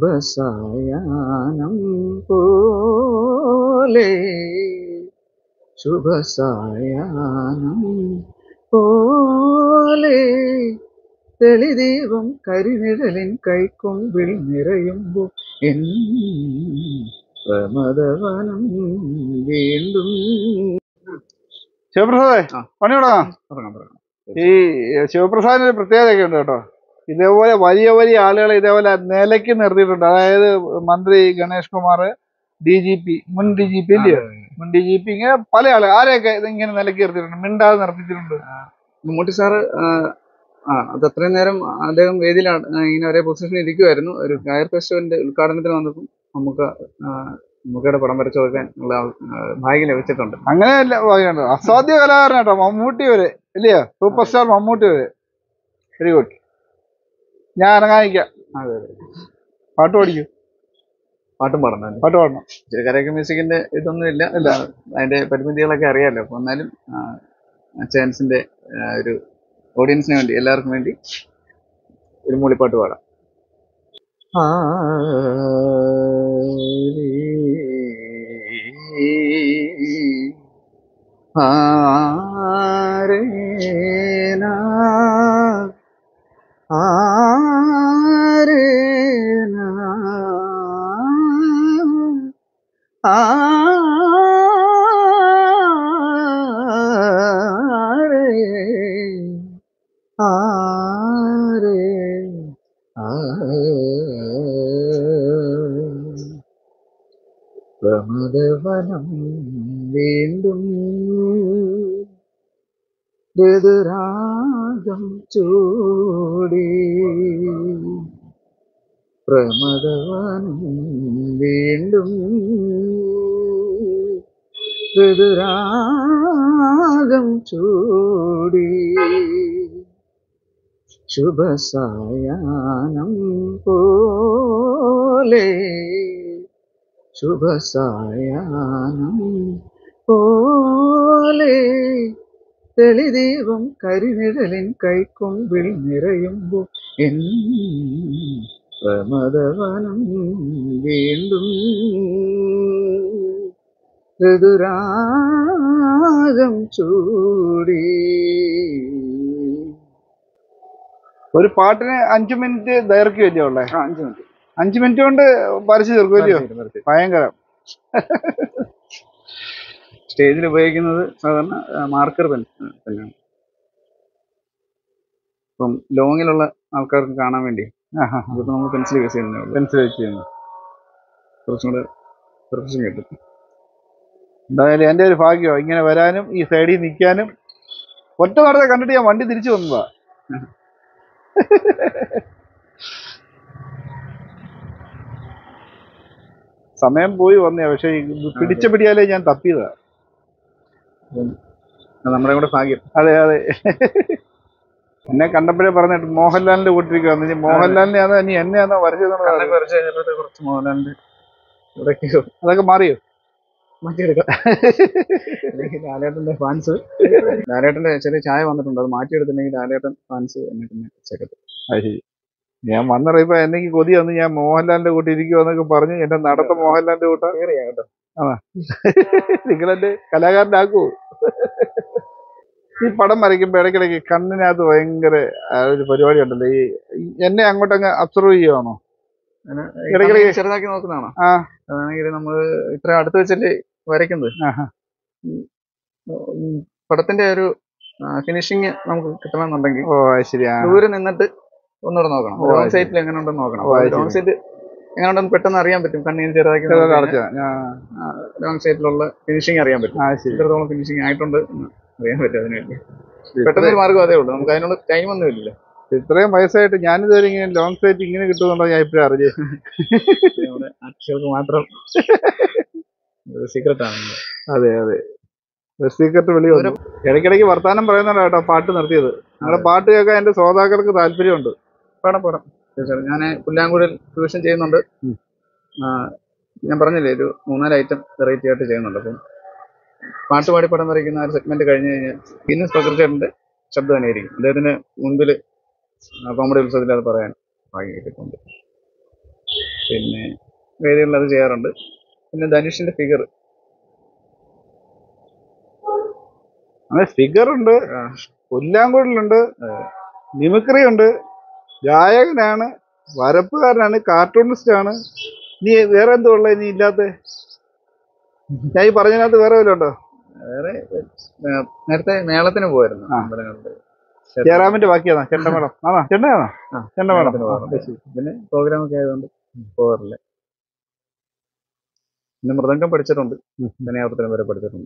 ശുഭസായാനം പോലെ ശുഭസായാനം പോലെ തെളിദീപം കരിനിഴലിൻ കൈക്കൊമ്പിൽ നിറയുമ്പോൾ എൻ പ്രമദവനം വീണ്ടും ശിവപ്രസാദേ ആ. പണി തുടങ്ങാം തുടങ്ങാം തുടങ്ങാം ഈ ശിവപ്രസാദിന് ഒരു പ്രത്യേകതയൊക്കെ ഉണ്ട് കേട്ടോ ഇതേപോലെ വലിയ വലിയ ആളുകളെ ഇതേപോലെ നിലയ്ക്ക് നിർത്തിയിട്ടുണ്ട് അതായത് മന്ത്രി Ganesh Kumar D G P മുൻ ഡി ജി പി ഇല്ലയോ മുൻ ഡി ജി പി ഇങ്ങനെ പല ആളുകൾ ആരെയൊക്കെ ഇത് ഇങ്ങനെ നിലയ്ക്ക് നിർത്തിയിട്ടുണ്ട് മിണ്ടാതെ നിർത്തിയിട്ടുണ്ട് മമ്മൂട്ടി സാറ് ആ, ആ അത് അത്രയും നേരം അദ്ദേഹം വേദിയിലാണ് ആ, ഇങ്ങനെ ഒരേ പൊസിഷനിൽ ഇരിക്കുമായിരുന്നു ഒരു ഗായർ ഫെസ്റ്റിവലിന്റെ ഉദ്ഘാടനത്തിന് വന്നപ്പോൾ നമുക്ക് ആ, മമ്മൂക്കയുടെ പടം വരച്ചു കൊടുക്കാൻ ഉള്ള ആ, ഭാഗ്യം ലഭിച്ചിട്ടുണ്ട് അങ്ങനെയല്ല പറയുന്നത് അസാധ്യ കലാകാരൻ കേട്ടോ മമ്മൂട്ടി വരെ ഇല്ലയോ സൂപ്പർ സ്റ്റാർ മമ്മൂട്ടി വരെ വെരി ഗുഡ് ഞാൻ അനങ്ങാനിക്കാം അതെ അതെ പാട്ട് പഠിക്കും പാട്ടും പാടണം പാട്ട് പാടണം ചിലക്കരയൊക്കെ മ്യൂസിക്കിന്റെ ഇതൊന്നും ഇല്ല ഇല്ല അതിന്റെ പരിമിതികളൊക്കെ അറിയാമല്ലോ അപ്പൊ എന്നാലും ചാൻസിന്റെ ഒരു ഓഡിയൻസിന് വേണ്ടി എല്ലാവർക്കും വേണ്ടി ഒരു മൂളിപ്പാട്ട് പാടാം ആരേനാ ആരേനാ ആരേ ആരേ പ്രമദവനം വീണ്ടും ഋതുരാഗം ചൂടി പ്രമദവനം വീണ്ടും ഋതുരാഗം ചൂടി ശുഭസായാനം പോലെ ശുഭസായാനം പോലെ തെളിദീപം കരിനിഴലിൻ കൈക്കൊമ്പിൽ നിറയുമ്പോൾ എൻ പ്രമദവനം വീണ്ടും ഋതുരാഗം ചൂടി ഒരു പാട്ടിന് അഞ്ചു മിനിറ്റ് ദൈർഘ്യമല്ലേ ഉള്ളേ ആ, അഞ്ച് മിനിറ്റ് അഞ്ചു മിനിറ്റ് കൊണ്ട് വരച്ചു തീർക്കുമല്ലയോ ഭയങ്കരം സ്റ്റേജിൽ ഉപയോഗിക്കുന്നത് സാധാരണ മാർക്കർ പെൻ പെന്നാണ് ഇപ്പം ലോങ്ങിലുള്ള ആൾക്കാർക്ക് കാണാൻ വേണ്ടി ഇതിപ്പോ നമ്മൾ പെൻസിൽ യൂസ് ചെയ്യുന്നേ ഉള്ളൂ പെൻസിൽ വെച്ച് ചെയ്യുന്നു കുറച്ചും കൂടെ പെർഫെക്ഷൻ കിട്ടും എന്തായാലും എൻ്റെ ഒരു ഭാഗ്യമാണ് ഇങ്ങനെ വരാനും ഈ സൈഡിൽ നിൽക്കാനും ഒറ്റ നടത്തെ കണ്ടിട്ട് ഞാൻ വണ്ടി തിരിച്ചു വന്നതാ സമയം പോയി വന്നേ പക്ഷെ ഇത് പിടിച്ച പിടിയാലേ ഞാൻ തപ്പിയതാ അത് നമ്മുടെ കൂടെ ഭാഗ്യം അതെ അതെ എന്നെ കണ്ടപ്പോഴേ പറഞ്ഞിട്ട് മോഹൻലാലിന്റെ കൂട്ടിരിക്കുക ഇനി മോഹൻലാലിനെയാണോ ഇനി എന്നെയാണോ വരച്ചതെന്നുള്ളത് കണ്ണൊക്കെ വരച്ച് കഴിഞ്ഞപ്പോഴത്തെ കുറച്ച് മോഹൻലാലിന്റെ ഇവിടേക്ക് അതൊക്കെ മാറിയോ മാറ്റിയെടുക്കാം അല്ലെങ്കിൽ ലാലേട്ടന്റെ ഫാൻസ് ലാലേട്ടന്റെ ചെറിയ ചായ വന്നിട്ടുണ്ട് അത് മാറ്റിയെടുത്തില്ലെങ്കിൽ ലാലേട്ടൻ ഫാൻസ് എന്നെ പിന്നെ ചെക്കത്ത് അത് ശരി ഞാൻ വന്നറിയപ്പോ എനിക്ക് കൊതി വന്ന് ഞാൻ മോഹൻലാലിന്റെ കൂട്ടി ഇരിക്കുവാന്നൊക്കെ പറഞ്ഞ് എന്റെ നടത്ത മോഹൻലാലിന്റെ കൂട്ട കേട്ടോ നിങ്ങളെന്റെ കലാകാരനാക്കൂ ഈ പടം വരയ്ക്കുമ്പോ ഇടയ്ക്കിടയ്ക്ക് കണ്ണിനകത്ത് ഭയങ്കര ആ, ഒരു പരിപാടി ഉണ്ടല്ലോ ഈ ഈ എന്നെ അങ്ങോട്ടങ്ങ് അബ്സർവ് ചെയ്യുവാണോ ഇടയ്ക്കിടയ്ക്ക് ചെറുതാക്കി നോക്കുന്നതാണോ ആ. അതാണെങ്കിൽ നമ്മൾ ഇത്ര അടുത്ത് വെച്ചല്ലേ വരയ്ക്കുന്നത് ആഹാ. ഉം, പടത്തിന്റെ ഒരു ഫിനിഷിങ് നമുക്ക് കിട്ടണമെന്നുണ്ടെങ്കിൽ ഓ അത് ശരി ആ ദൂരെ നിന്നിട്ട് ഒന്നുകൂടെ നോക്കണം ഓ, റോങ് അത് സൈറ്റിൽ എങ്ങനെ ഉണ്ടെന്ന് നോക്കണം ഓ, അത് റോങ് സൈറ്റ് എങ്ങനെ ഉണ്ടെന്ന് പെട്ടെന്ന് അറിയാൻ പറ്റും കണ്ണിന് ചെറുതാക്കി ചെറുതാക്കി അടച്ചതാ. ഞാൻ റോങ് സൈറ്റിലുള്ള ഫിനിഷിങ് അറിയാൻ പറ്റും ആ ശരി ഇത്രത്തോളം ഫിനിഷിങ് ആയിട്ടുണ്ട് എന്ന് അറിയാൻ പറ്റും അതിന് വേണ്ടി പെട്ടെന്ന് ഒരു മാർഗം അതേ ഉള്ളൂ നമുക്ക് അതിനുള്ള ടൈം ഒന്നും ഇല്ല ഇത്രയും വയസ്സായിട്ട് ഞാനിതുവരെ ഇങ്ങനെ ലോങ് സൈറ്റ് ഇങ്ങനെ കിട്ടുന്നുണ്ടോ ഞാൻ ഇപ്പഴും അറിഞ്ഞു നമ്മുടെ ആർട്ടിസ്റ്റുകൾക്ക് മാത്രം സീക്രട്ട് ആണ് അതെ അതെ സീക്രട്ട് വെളി വന്നു ഇടയ്ക്കിടയ്ക്ക് വർത്താനം പറയുന്നുണ്ട് കേട്ടോ പാട്ട് നിർത്തിയത് നിങ്ങളുടെ പാട്ട് കേൾക്കാൻ എന്റെ ശ്രോതാക്കൾക്ക് താല്പര്യമുണ്ട് പാടാം പാടാം തീർച്ചയായിട്ടും ഞാൻ പുല്ലാങ്കുഴൽ ട്യൂഷൻ ചെയ്യുന്നുണ്ട് ഉം. ആ, ഞാൻ പറഞ്ഞില്ലേ ഒരു മൂന്നാല് ഐറ്റം വെറൈറ്റി ആയിട്ട് ചെയ്യുന്നുണ്ട് അപ്പം പാട്ട് പാടി പടം വരയ്ക്കുന്ന ആ ഒരു സെഗ്മെന്റ് കഴിഞ്ഞ് കഴിഞ്ഞാൽ ഗിന്നസ് പകർച്ചേട്ടന്റെ ശബ്ദം തന്നെയായിരിക്കും അദ്ദേഹത്തിന് മുൻപിൽ കോമഡി ഉത്സവത്തിൽ അത് പറയാൻ ഭാഗ്യം കിട്ടിയിട്ടുണ്ട് പിന്നെ വേദികളിൽ അത് ചെയ്യാറുണ്ട് പിന്നെ ധനുഷിന്റെ ഫിഗർ അങ്ങനെ ഫിഗർ ഉണ്ട് പുല്ലാങ്കുഴലുണ്ട് മിമിക്രി ഉണ്ട് ഗായകനാണ് വരപ്പുകാരനാണ് കാർട്ടൂണിസ്റ്റ് ആണ് നീ വേറെ എന്തോ ഉള്ള ഇനി ഇല്ലാത്ത ഞാൻ ഈ പറഞ്ഞതിനകത്ത് വേറെ വല്ലതും ഉണ്ടോ വേറെ ആ, നേരത്തെ മേളത്തിന് പോയിരുന്നു ആ. അമ്പലങ്ങളിൽ ജയറാമിന്റെ ബാക്കിയാണോ ചെണ്ടമേളം ആണോ ചെണ്ടയാണോ ആ, ചെണ്ടമേളം മേളത്തിന് പോകാറുണ്ട്. പിന്നെ പ്രോഗ്രാം ഒക്കെ ആയതുകൊണ്ട് പോകാറില്ല പിന്നെ മൃദംഗം പഠിച്ചിട്ടുണ്ട് ധനയാവർത്തനം വരെ പഠിച്ചിട്ടുണ്ട്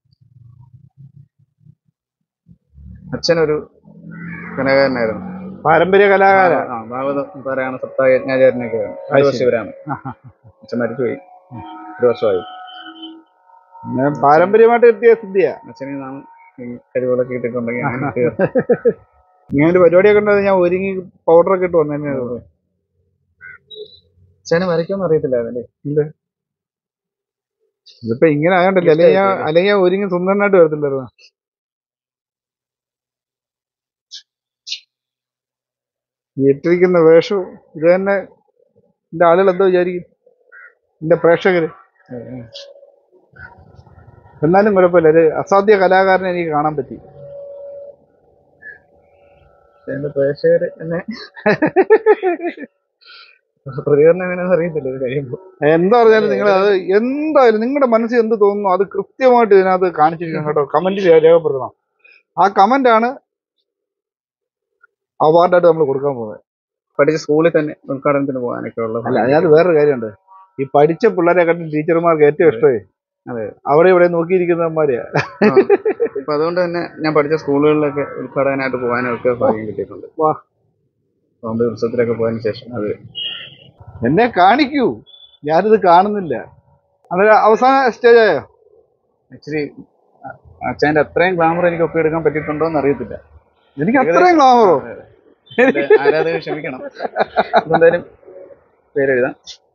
അച്ഛനൊരു കലാകാരനായിരുന്നു പാരമ്പര്യ കലാകാര ആ ഭാഗവത പാരായണ സപ്തായജ്ഞാചാര്യനൊക്കെ അത് ശരി. ശിവരാണ് അച്ഛൻ മരിച്ചുപോയി ഒരു വർഷമായി ഞാൻ പാരമ്പര്യമായിട്ട് കിട്ടിയ സിദ്ധിയാ അച്ഛനെ നാം ഈ കഴിവുകളൊക്കെ ഇട്ടിട്ടുണ്ടെങ്കിൽ അങ്ങനെ ഒക്കെ ഇങ്ങനെ ഒരു പരിപാടിയൊക്കെ ഉണ്ടോ ഞാൻ ഒരുങ്ങി പൗഡറൊക്കെ ഇട്ട് വന്നെ അച്ഛനെ വരയ്ക്കുമെന്ന് അറിയത്തില്ലായിരുന്നല്ലേ ഇതിപ്പോ ഇങ്ങനെ ആയോണ്ടല്ലേ അല്ലെങ്കിൽ ഞാൻ അല്ലെങ്കിൽ ഞാൻ ഒരുങ്ങി സുന്ദരനായിട്ട് വരത്തില്ലായിരുന്നു ഈ ഇട്ടിരിക്കുന്ന വേഷവും ഇത് തന്നെ എന്റെ ആളുകൾ എന്തോ വിചാരിക്കും എന്റെ പ്രേക്ഷകര് എന്നാലും കുഴപ്പമില്ല ഒരു അസാധ്യ കലാകാരനെ എനിക്ക് കാണാൻ പറ്റി എന്റെ പ്രേക്ഷകര് എന്നെ പ്രതികരണം എങ്ങനെയാണെന്ന് അറിയത്തില്ല ഇത് കഴിയുമ്പോ എന്താ പറഞ്ഞാലും നിങ്ങൾ അത് എന്തായാലും നിങ്ങളുടെ മനസ്സിൽ എന്ത് തോന്നുന്നു അത് കൃത്യമായിട്ട് ഇതിനകത്ത് കാണിച്ചിരിക്കണം കേട്ടോ കമന്റിൽ രേഖപ്പെടുത്തണം ആ കമന്റ് ആണ് അവാർഡായിട്ട് നമ്മൾ കൊടുക്കാൻ പോകുന്നത് പഠിച്ച സ്കൂളിൽ തന്നെ ഉദ്ഘാടനത്തിന് പോകാനൊക്കെ ഉള്ള അല്ല അതിനകത്ത് വേറൊരു കാര്യമുണ്ട് ഈ പഠിച്ച പിള്ളേരെ കണ്ട് ടീച്ചർമാർക്ക് ഏറ്റവും ഇഷ്ടമേ അതെ. അവിടെ ഇവിടെ നോക്കിയിരിക്കുന്നവന്മാരെയാ ആ. അപ്പൊ അതുകൊണ്ട് തന്നെ ഞാൻ പഠിച്ച സ്കൂളുകളിലൊക്കെ ഉദ്ഘാടകനായിട്ട് പോകാനും ഒക്കെ ഭാഗ്യം കിട്ടിയിട്ടുണ്ട് വാ. ബോംബെ ഉത്സവത്തിലൊക്കെ പോയതിനു ശേഷം അത് എന്നെ കാണിക്കൂ ഞാനിത് കാണുന്നില്ല അന്നേരം അവസാന സ്റ്റേജ് ആയോ ആക്ച്വലി അച്ഛൻ്റെ അത്രയും ഗ്ലാമർ എനിക്ക് ഒപ്പിയെടുക്കാൻ പറ്റിയിട്ടുണ്ടോ എന്ന് അറിയത്തില്ല എനിക്ക് അത്രയും ഗ്ലാമറോ എന്റെ ആരാധകർ ക്ഷമിക്കണം എന്തായാലും പേരെഴുതാം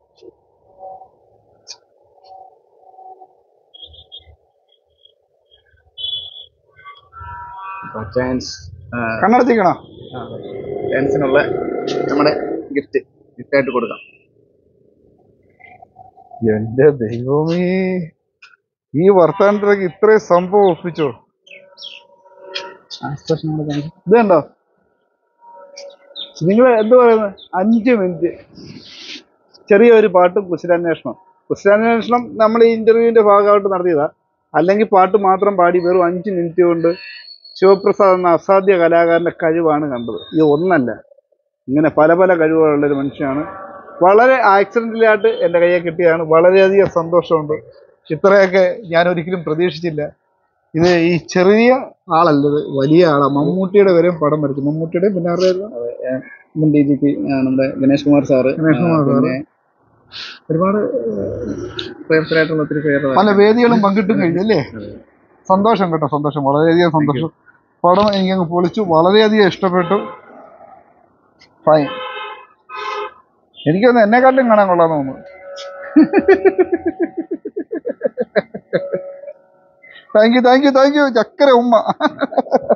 ചാൻസ് കണ്ണടച്ചിക്കണോ ചാൻസിനുള്ള നമ്മുടെ ഗിഫ്റ്റ് ഗിഫ്റ്റായിട്ട് കൊടുക്കാം എന്റെ ദൈവമേ ഈ വർത്താനത്തിലേക്ക് ഇത്രയും സംഭവം ഒപ്പിച്ചോ ഇത് കണ്ടോ നിങ്ങൾ എന്ത് പറയുന്നത് അഞ്ച് മിനിറ്റ് ചെറിയൊരു പാട്ടും കുശലാന്വേഷണം കുശലാന്വേഷണം നമ്മൾ ഈ ഇന്റർവ്യൂവിന്റെ ഭാഗമായിട്ട് നടത്തിയതാ അല്ലെങ്കിൽ പാട്ട് മാത്രം പാടി വെറും അഞ്ച് മിനിറ്റ് കൊണ്ട് ശിവപ്രസാദ് എന്ന അസാധ്യ കലാകാരന്റെ കഴിവാണ് കണ്ടത് ഇത് ഒന്നല്ല ഇങ്ങനെ പല പല കഴിവുകളുള്ള ഒരു മനുഷ്യനാണ് വളരെ ആക്സിഡന്റിലായിട്ട് എൻ്റെ കയ്യെ കിട്ടിയതാണ് വളരെയധികം സന്തോഷമുണ്ട് ഇത്രയൊക്കെ ഞാൻ ഒരിക്കലും പ്രതീക്ഷിച്ചില്ല ഇത് ഈ ചെറിയ ആളല്ലത് വലിയ ആളാണ് മമ്മൂട്ടിയുടെ വരെയും പടം വരച്ചു മമ്മൂട്ടിയുടെ പിന്നെ ആരുടെയായിരുന്നു മുൻ ഡി ജി പി നമ്മുടെ ഗണേഷ് കുമാർ സാറ് ഗണേഷ് കുമാർ ആ, പിന്നെ ഒരുപാട് പ്രേംസരായിട്ടുള്ള ഒത്തിരി പേര് പല വേദികളും പങ്കിട്ടും കഴിഞ്ഞു അല്ലേ സന്തോഷം കേട്ടോ സന്തോഷം വളരെയധികം സന്തോഷം പടം എനിക്കങ്ങ് പൊളിച്ചു വളരെയധികം ഇഷ്ടപ്പെട്ടു ഫൈൻ എനിക്കൊന്ന് എന്നെക്കാട്ടിലും കാണാൻ കൊള്ളാന്ന് തോന്നുന്നു thank you thank you thank you ചക്കര ഉമ്മ